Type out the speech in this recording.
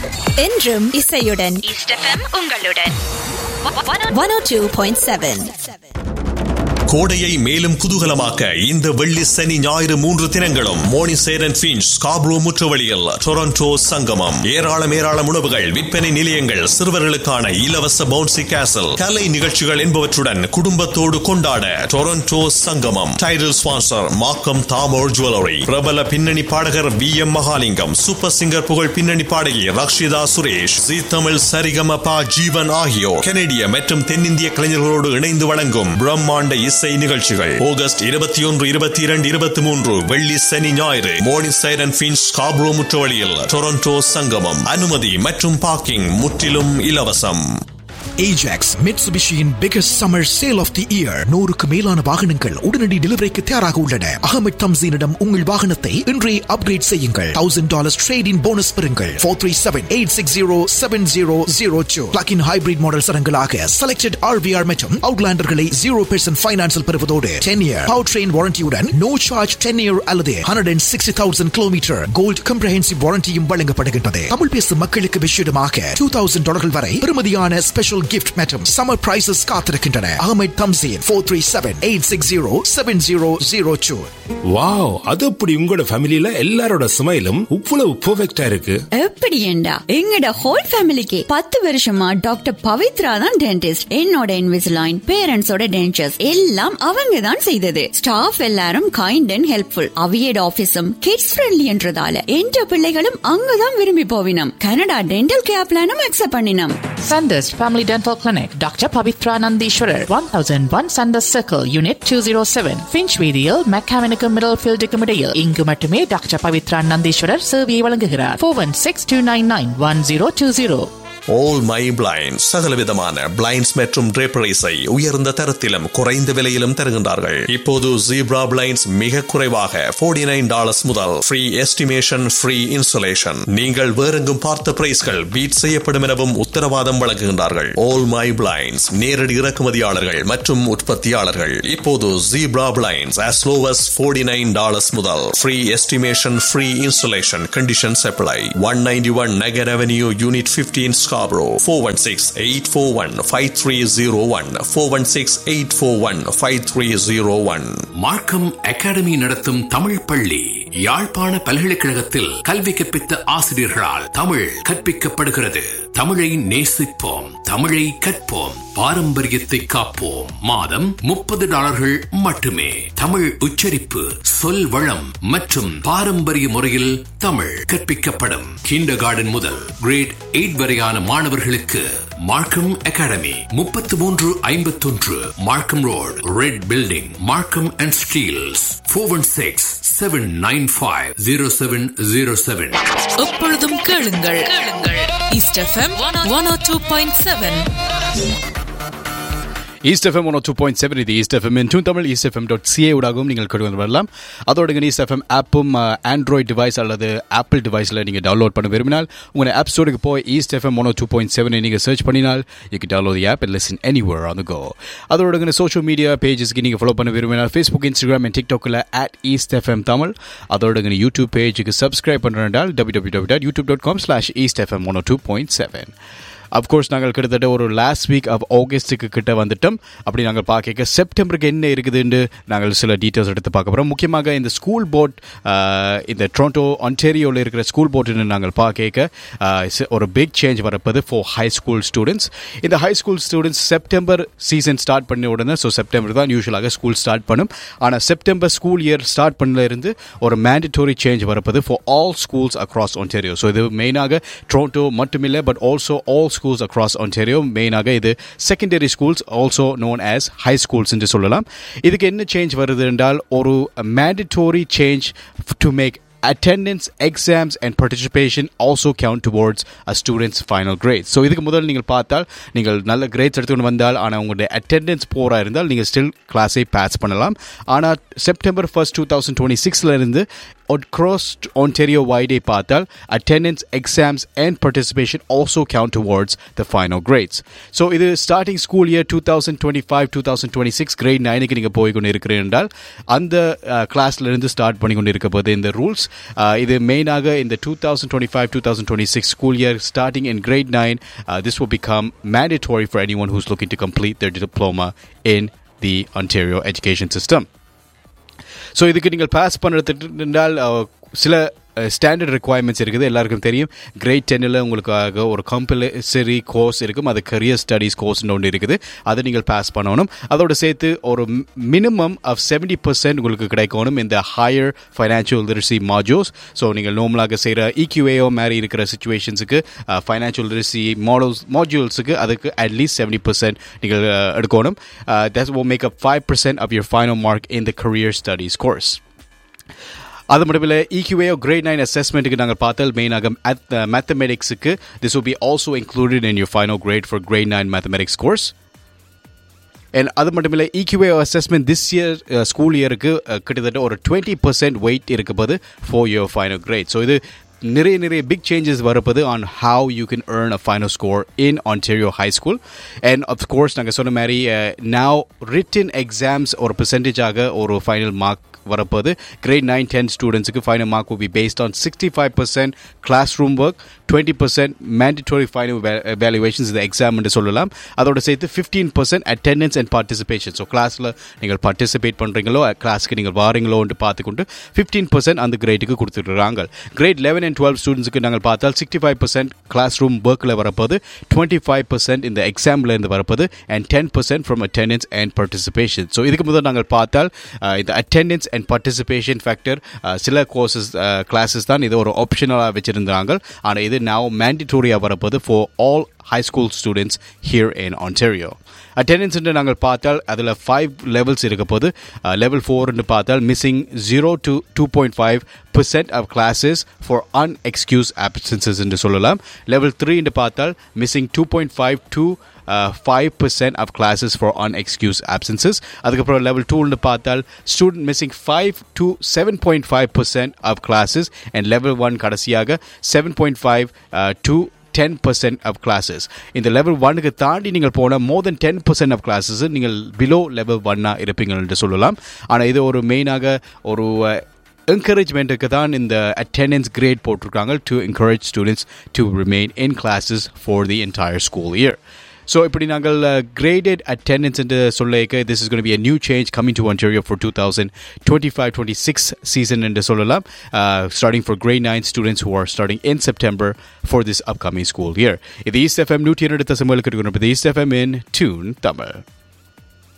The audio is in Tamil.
என்றும் இசையுடன் ஈஸ்ட் எஃப்எம் உங்களுடன் one O two point seven கோடையை மேலும் குதூகலமாக்க இந்த வெள்ளி சனி ஞாயிறு மூன்று தினங்களும் மோனிசேரன் பிஞ்ச் ஸ்காப்ரோ முற்றுவழியில் டொரண்டோ சங்கமம் ஏராளம் ஏராளம் உணவுகள் விற்பனை நிலையங்கள் சிறுவர்களுக்கான இலவச பவுன்சி கேசல் கலை நிகழ்ச்சிகள் என்பவற்றுடன் குடும்பத்தோடு கொண்டாட Toronto Sangamam title sponsor Markham தாமோர் ஜுவல்லரி பிரபல பின்னணி பாடகர் V M Mahalingam super singer புகழ் பின்னணி பாடகி ரக்ஷிதா சுரேஷ் ஜி தமிழ் சரிகமபா ஜீவன் ஆகியோர் கனடிய மற்றும் தென்னிந்திய கலைஞர்களோடு இணைந்து வழங்கும் பிரம்மாண்ட இசை நிகழ்ச்சிகள் ஆகஸ்ட் இருபத்தி ஒன்று இருபத்தி இரண்டு இருபத்தி மூன்று வெள்ளி சனி ஞாயிறு மோர்னிங் சைரன் பின்ஸ் காப்ரோ முற்றுவழியில் டொரண்டோ சங்கமம் அனுமதி மற்றும் பார்க்கிங் முற்றிலும் இலவசம் Ajax Mitsubishiயின் biggest summer sale of the year நூறுக்கு மேலான வாகனங்கள் உடனடி டெலிவரிக்கு தயாராக உள்ளன அகமது தம்சீனிடம் உங்கள் வாகனத்தை இன்றே அப்கிரேட் செய்யுங்கள் thousand dollars trade in bonus பெறுங்கள் four three seven eight six zero seven zero zero two plug in hybrid model சரங்களாக செலக்டட் ஆர்விஆர் மற்றும் அவுட்லாண்டர்களை ஜீரோ பெர்சன்ட் ஃபைனான்சில் பெறுவதோடு டென் இயர் பவர் ட்ரெயின் வாரண்டியுடன் நோ சார்ஜ் டென் இயர் அல்லது hundred and sixty thousand kilometre gold comprehensive வாரண்டியும் வழங்கப்படுகின்றது தமிழ் பேசும் மக்களுக்கு விஷயமாக டூ தௌசண்ட் டாலர்கள் வரை பெறுமதியான ஸ்பெஷல் கிஃப்ட் மற்றும் சம்மர் பிரைசஸ் காத்திருக்கின்றன Ahamed Thamseen four three seven eight six zero seven zero zero two wow அது அப்படி உங்களோட ஃபேமிலில எல்லாரோட ஸ்மைலும் இவ்வளவு பெர்ஃபெக்ட்டா இருக்கு எப்படி ஏண்டா எங்கட ஹோல் ஃபேமிலிக்கு பத்து வருஷமா டாக்டர் பவித்ரா தான் டென்டிஸ்ட் என்னோட இன்விசிலைன் பேரண்ட்ஸோட டென்டர்ஸ் எல்லாம் அவங்க தான் செய்தது ஸ்டாஃப் எல்லாரும் கைண்ட் அண்ட் ஹெல்ப்ஃபுல் அவியட் ஆபீஸும் கிட்ஸ் ஃப்ரெண்ட்லி என்றதால என்ற பிள்ளைகளும் அங்கதான் விரும்பி போவினம் கனடா டென்டல் கேர் பிளானும் அக்செப்ட் பண்ணினோம் Sanders Family Dental Clinic, Dr. Pavitra Nandishwarar, 1001 Sanders Circle, Unit 207, Finchweedial, Mechanical Middlefield Comedial. இங்கு மட்டுமே டாக்டர் பவித்ரா நந்தீஸ்வரர் சேவையை வழங்குகிறார் four one six two nine nine one zero two zero all my blind சகலவிதமான பிளைண்ட்ஸ் மற்றும் draperies-ஐ உயர்ந்த தரத்திலும் குறைந்த விலையிலும் தருகின்றார்கள் இப்போது ஜீப்ரா பிளைண்ட்ஸ் மிக குறைவாக 49 நைன் டாலர்ஸ் முதல் ஃப்ரீ எஸ்டிமேஷன் ஃப்ரீ இன்சுலேஷன் நீங்கள் வேறெங்கும் பார்த்த பிரைஸ்கள் பீட் செய்யப்படும் எனவும் உத்தரவாதம் வழங்குகின்றார்கள் ஆல் மை பிளைண்ட்ஸ் நேரடி இறக்குமதியாளர்கள் மற்றும் உற்பத்தியாளர்கள் இப்போது zebra blinds as low as 49 nine dollars முதல் free estimation free insulation conditions apply one ninety one Nugget avenue unit 15 Scarborough 416-841-5301 416-841-5301 மார்க்கம் அகாடமி நடத்தும் தமிழ் பள்ளி யாழ்ப்பாண பல்கலைக்கழகத்தில் கல்வி கற்பித்த ஆசிரியர்களால் தமிழ் கற்பிக்கப்படுகிறது தமிழை நேசிப்போம் தமிழை கற்போம் பாரம்பரியத்தை காப்போம் மாதம் முப்பது டாலர்கள் மட்டுமே தமிழ் உச்சரிப்பு சொல் வளம் மற்றும் பாரம்பரிய முறையில் தமிழ் கற்பிக்கப்படும் கிண்டர் கார்டன் முதல் கிரேட் எயிட் வரையான மாணவர்களுக்கு மார்க்கம் அகாடமி முப்பத்தி மூன்று ஐம்பத்தொன்று Markham road red building Markham and Steeles four one six seven nine five zero seven zero seven எப்பொழுதும் கேளுங்கள் கேளுங்கள் East FM one O two point seven East FM one two point seven இது East FM in Tamil East FM dot CA ஊடாகவும் நீங்கள் கொண்டு வந்து வரலாம் அதோட ஈஸ்ட் எஃப்எம் ஆப்பும் ஆண்ட்ராய்ட் டிவைஸ் அல்லது ஆப்பிள் டிவைஸில் நீங்கள் டவுன்லோட் பண்ண விரும்பினால் உங்கள் ஆப் ஸ்டோருக்கு போய் East FM one two point செவனை நீங்கள் சர்ச் பண்ணினால் you can download the app listen anywhere on go அதோட சோஷியல் மீடியா பேஜஸ்க்கு நீங்கள் ஃபாலோ பண்ண விரும்பினால் ஃபேஸ்புக் இன்ஸ்டாகிராம் அண்ட் டிக்டாக்கில் அட் ஈஸ்ட் எஃப்எம் தமிழ் அதோட யூடியூப் பேஜுக்கு சப்ஸ்கிரைப் பண்ணுறால் W W W dot YouTube dot com slash East FM one two point seven of course நாங்கள் கிட்டத்தட்ட ஒரு லாஸ்ட் வீக் ஆஃப் ஆகஸ்ட்டுக்கு கிட்ட வந்துட்டோம் அப்படி நாங்கள் பார்க்க செப்டம்பருக்கு என்ன இருக்குதுன்னு நாங்கள் சில டீட்டெயில்ஸ் எடுத்து பார்க்க போகிறோம் முக்கியமாக இந்த ஸ்கூல் போர்ட் இந்த டொரண்டோ ஒன்டேரியோவில் இருக்கிற ஸ்கூல் போர்ட்டுன்னு நாங்கள் பார்க்க ஒரு பிக் சேஞ்ச் வரப்போது ஃபார் ஹை ஸ்கூல் ஸ்டூடெண்ட்ஸ் இந்த high school students September season start பண்ண உடனே ஸோ செப்டம்பர் தான் யூஸ்வலாக ஸ்கூல் ஸ்டார்ட் பண்ணும் ஆனால் செப்டம்பர் ஸ்கூல் இயர் ஸ்டார்ட் பண்ணல இருந்து ஒரு மேண்டட்டோரி சேஞ்ச் வரப்போது for all schools across Ontario so இது மெயினாக டொரண்டோ மட்டுமில்லை but also all schools across Ontario மெயினாக இது secondary schools also known as high schools என்று சொல்லலாம் இதுக்கு என்ன சேஞ்ச் வருது என்றால் ஒரு mandatory change to make attendance, exams and participation also count towards a student's final grade. So இதுக்கு முதல் நீங்கள் பார்த்தால் நீங்கள் நல்ல கிரேட்ஸ் எடுத்துக்கொண்டு வந்தால் ஆனால் உங்களுடைய அட்டெண்டன்ஸ் போராக இருந்தால் நீங்கள் ஸ்டில் கிளாஸை பாஸ் பண்ணலாம் ஆனால் September first two thousand twenty சிக்ஸில் இருந்து across Ontario wide பார்த்தால் attendance exams and participation also count towards the final grades so இது starting school year 2025-2026 grade 9க்கு நீங்க போய் கொண்டு இருக்கிறீர்கள் என்றால் அந்த கிளாஸ்ல இருந்து ஸ்டார்ட் பண்ணி கொண்டு இருக்க போது இந்த ரூல்ஸ் இது மெயினாக இந்த 2025-2026 school year starting in grade 9 uh, this will become mandatory for anyone who's looking to complete their diploma in the Ontario education system so இதுக்கு நீங்கள் பாஸ் பண்ணுறது என்றால் அஹ், சில ஸ்டாண்டர்ட் ரெக்குவயர்மெண்ட்ஸ் இருக்குது எல்லாருக்கும் தெரியும் கிரேட் டென்னில் உங்களுக்காக ஒரு கம்பல்சரி கோர்ஸ் இருக்கும் அது கரியர் ஸ்டடீஸ் கோர்ஸ்னு ஒன்று இருக்குது அதை நீங்கள் பாஸ் பண்ணணும் அதோட சேர்த்து ஒரு மினிமம் ஆஃப் செவன்டி பர்சன்ட் உங்களுக்கு கிடைக்கணும் இந்த ஹையர் ஃபைனான்ஷியல் லிட்ரஸி மாஜோஸ் ஸோ நீங்கள் நார்மலாக செய்கிற இக்யூஏஓ மாதிரி இருக்கிற சுச்சுவேஷன்ஸுக்கு ஃபைனான்ஷியல் லிட்ரஸி மாடல்ஸ் மாட்யூல்ஸுக்கு அதுக்கு அட்லீஸ்ட் செவன்டி பர்சன்ட் நீங்கள் அஹ், எடுக்கணும் that will make up five percent of your final mark in the career studies course அது மட்டும் இல்லை இக்யூஏ கிரேட் நைன் அசஸ்மெண்ட்டுக்கு நாங்கள் பார்த்தால் மெயினாக மேத்தமெட்டிக்ஸுக்கு this will be also included in your final grade for grade 9 mathematics course and அது மட்டும் இல்லை EQA assessment this year school இயருக்கு கிட்டத்தட்ட ஒரு டுவெண்ட்டி பர்சன்ட் வெயிட் இருக்கப்போது for year final grade so இது நிறைய நிறைய பிக் சேஞ்சஸ் வரப்போது on how you can earn a final score in Ontario high school and of course நாங்கள் சொன்ன மாதிரி நாவ் ரிட்டன் எக்ஸாம்ஸ் ஒரு பெர்சன்டேஜாக ஒரு ஃபைனல் மார்க் வரப்போது கிரேட் நைன் டென் ஸ்டூடெண்ட்ஸுக்கு final mark will be based on sixty five percent classroom work twenty percent mandatory final evaluations இந்த எக்ஸாம் என்று சொல்லலாம் அதோட சேர்த்து fifteen percent attendance and participation so கிளாஸில் நீங்கள் பார்ட்டிசிபேட் பண்ணுறீங்களோ கிளாஸ்க்கு நீங்கள் வாரீங்களோன்ட்டு பார்த்துக்கொண்டு ஃபிஃப்டீன் பர்சன்ட் அந்த கிரேட்டுக்கு கொடுத்துட்றாங்க கிரேட் லெவன் அண்ட் டுவெல் ஸ்டூடெண்ட்ஸுக்கு நாங்கள் பார்த்தால் sixty five percent classroom ஒர்க்கில் வரப்போது டுவெண்ட்டி ஃபைவ் பர்சன்ட் இந்த எக்ஸாமில் இருந்து வரப்போது and ten percent from attendance and participation so இதுக்கு முதல் நாங்கள் பார்த்தால் அஹ், இந்த அட்டெண்டன்ஸ் அண்ட் பார்ட்டிசிபேஷன் ஃபேக்டர் சில கோர்சஸ் கிளாஸஸ் தான் இது ஒரு ஆப்ஷனலாக வச்சுருந்தாங்க ஆனால் இது now மேண்டிட்டோரியாக வரப்போது for all high school students here in Ontario attendance நாங்கள் பார்த்தால் அதில் ஃபைவ் லெவல்ஸ் இருக்க போது லெவல் ஃபோர்னு பார்த்தால் missing zero to two point five percent of classes for unexcused absences என்று சொல்லலாம் லெவல் த்ரீன்னு பார்த்தால் missing two point five to five percent of classes for unexcused absences அதுக்கப்புறம் லெவல் டூன்னு பார்த்தால் student missing five to seven point five percent of classes and level one கடைசியாக seven point five to ten percent of classes இந்த லெவல் ஒன்னுக்கு தாண்டி நீங்கள் போனால் more than ten percent of classes நீங்கள் பிலோ லெவல் ஒன்னாக இருப்பீங்க என்று சொல்லலாம் ஆனால் இது ஒரு மெயினாக ஒரு என்கரேஜ்மெண்ட்டுக்கு தான் இந்த அட்டெண்டன்ஸ் கிரேட் போட்டிருக்காங்க to encourage students to remain in classes for the entire school year so இப்படி நாங்கள் கிரேடட் அட்டெண்டன்ஸ் என்று சொல்லிக்க this is going to be a new change coming to Ontario for 2025-26 season என்று சொல்லலாம் uh, starting for grade 9 students who are starting in September for this upcoming school year. இது ஈஸ்ட் எஃப்எம் நூற்றி இரண்டு தசமலுக்கு இருக்கிற East FM in tune Tamil